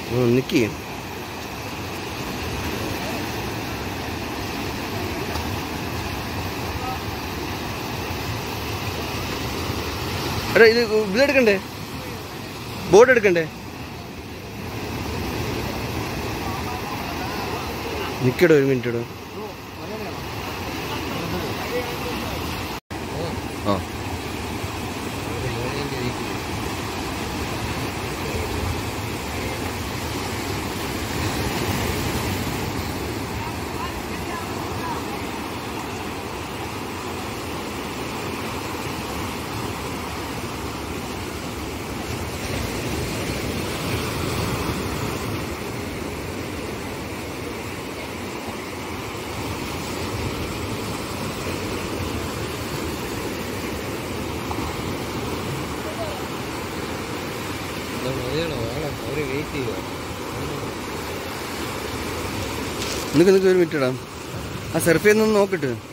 നിക്കി എടാ ഇത് ഇതെടുക്കണ്ടേ ബോർഡ് എടുക്കണ്ടേ നിക്കടോ ഒരു മിനിറ്റ് ഇടോ ആ അവര് വെയിറ്റ് ചെയ്യുക നിനക്ക് നിനക്ക് ഒരു മിനിറ്റ് ഇടാം ആ സെർഫിൽ നിന്ന് നോക്കിട്ട്